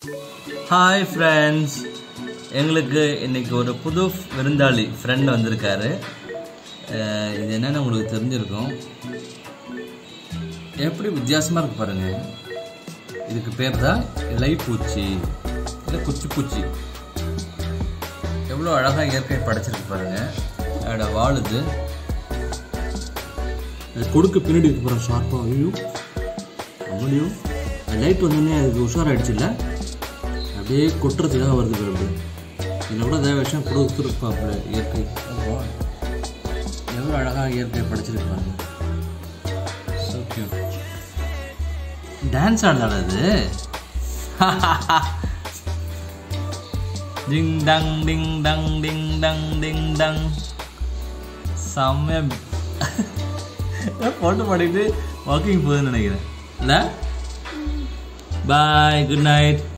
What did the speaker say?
hi friends எங்களுக்கு இன்னைக்கு ஒரு புது விருந்தாளி ஃப்ரெண்ட் வந்திருக்காரு அஹ் இது என்னன்னு உங்களுக்கு தெரிஞ்சிருக்கும் எப்படி வித்தியாசமாக இருக்கு பாருங்க இதுக்கு பேர் தான் இலைப்பூச்சி இல்லை குச்சிப்பூச்சி எவ்வளோ அழகாக இயற்கை படைச்சிருக்கு பாருங்க அதோட வாழுது அது கொடுக்க பின்னாடி இருக்க போகிற ஷார்ப்பாக ஐயோ அவ்வளோ லைட் வந்தோடனே அதுக்கு உஷாராயிடுச்சு இல்லை அப்படியே கொட்டுறதுக்காக வருது பாரு அப்படியே இதில் கூட ஏதாவது விஷயம் கொடுத்துருப்பாப்புல இயற்கை எவ்வளோ அழகாக இயற்கை படைச்சிருக்கு பாருங்க ஸோ கியூட் டான்ஸ் ஆடுதாடா அது ding dong ding dong ding dong ding dong செம்ம போட்டு பாடிட்டு வாக்கிங் போகுதுன்னு நினைக்கிறேன் இல்லை பாய் குட் நைட்